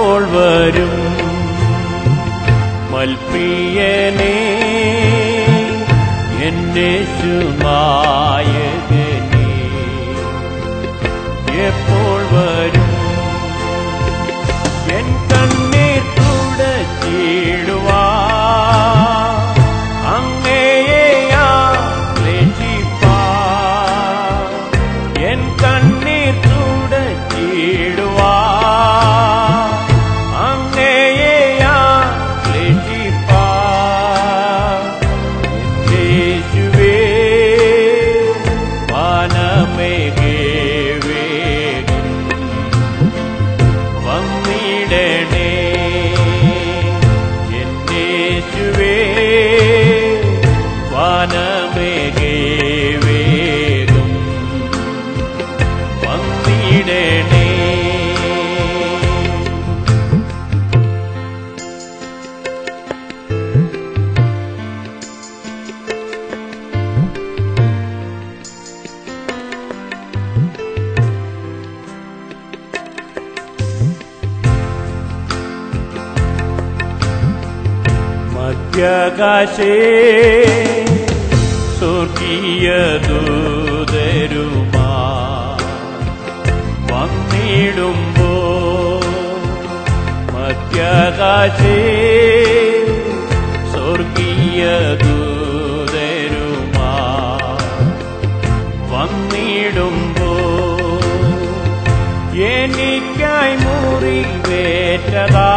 എപ്പോൾ വരും മൽപ്രിയനേ എന്റെ സുനായകനേ എപ്പോൾ വരും എൻ കണ്ണീർ തുടച്ചിടുവാ അങ്ങേയാ രക്ഷിപ്പാ എൻ കണ്ണീർ തുടച്ചിടുവാ അങ്ങേയാ രക്ഷിപ്പാ യേശുവേ വാനമേഘേ വേഗം വന്നിടണേ എന്നേശുവേ വാനമേഘേ വേഗം വന്നിടണേ മധ്യാകാശേ സ്വർഗീയ ദൂതരുമാ വന്നിടുമ്പോ മധ്യാകാശേ സ്വർഗീയ ദൂതരുമാ വന്നിടുമ്പോ എനിക്കായി മുറിവേറ്റതാ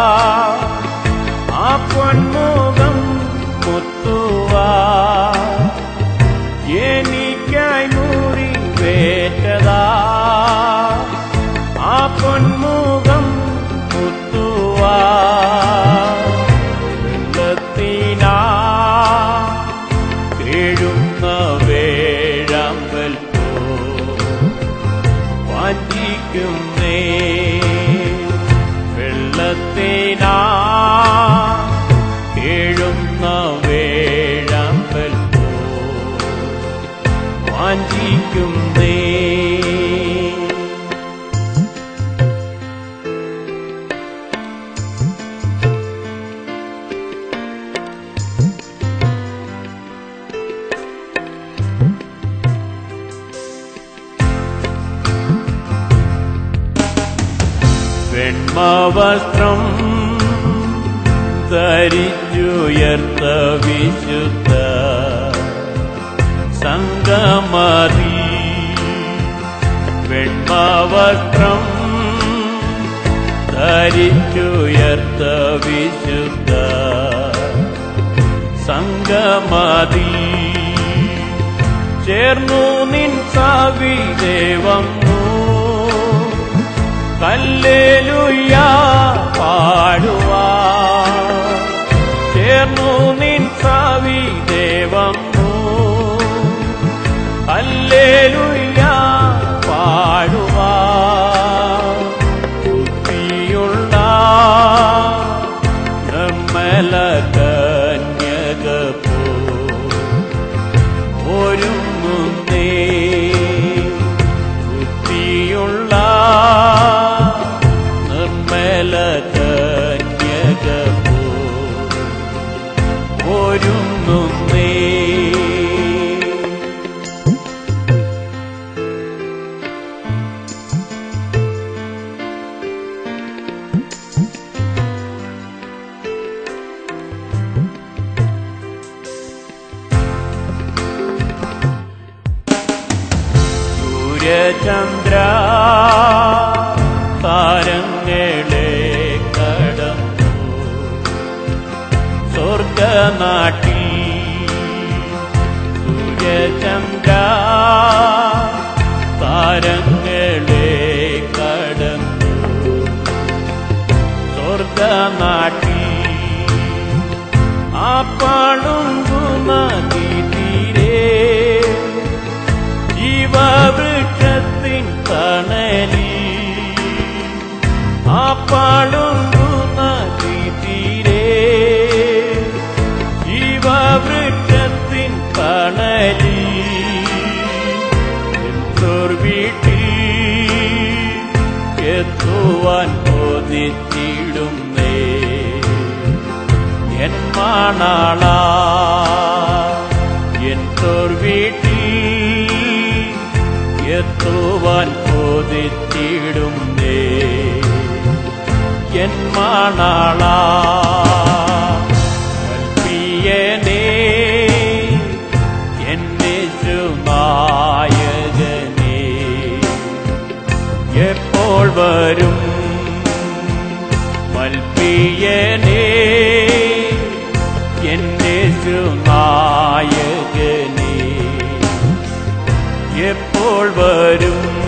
ആ പൊന്മുഖം മുത്തുവാ എനിക്കായി മുറിവേറ്റതാ ആ പൊന്മുഖം മുത്തുവാ വെള്ളത്തിനാ കേഴുന്ന വേഴാമ്പൽ പോ വാഞ്ചിക്കുന്നേ വെള്ളത്തിനാ കേഴുന്ന വേഴാമ്പൽ പോ വാഞ്ചിക്കുന്നേ വെണ്മവസ്ത്രം ധരിച്ചുയർത്ത വിശുദ്ധ സംഗമതി വെണ്മവസ്ത്രം ധരിച്ചുയർത്ത വിശുദ്ധ സംഗമതി ചേർന്നു നിൻ സാവിദേവം കല്ലേലുയ പാടുവാ ചേർന്നു നിൻ സാവി ദേവം കല്ലേലുയ പാടുവാ ബുദ്ധിയുള്ള നിർമ്മല കന്യക പോ ഒരുങ്ങുന്നേ ബുദ്ധിയുള്ള നിർമ്മല കന്യക പോ ഒരുങ്ങുന്നേ സൂര്യചന്ദ്ര താരങ്ങളെ കടന്നു സ്വർഗനാട്ടിൽ സൂര്യചന്ദ്ര താരങ്ങളെ കടന്നു സ്വർഗനാട്ടിൽ ആ പാടുങ്കു നദി തീരെ ജീവവൃക്ഷത്തിൻ തണലി ആ പാടുങ്കു നദി തീരെ ജീവവൃക്ഷത്തിൻ തണലി വീട്ടിൽ എത്തുവാൻ കൊതിച്ചി മാണാള എൻ തോർ വീട്ടിൽ എത്തുവാൻ കൊതിച്ചിടുന്നേ എൻ മാണാള കൽപ്പിയനേ എന്നെ നായകനേ എപ്പോൾ വരും മൽപ്പിയനേ എന്നെ നായകനേ എപ്പോൾ വരും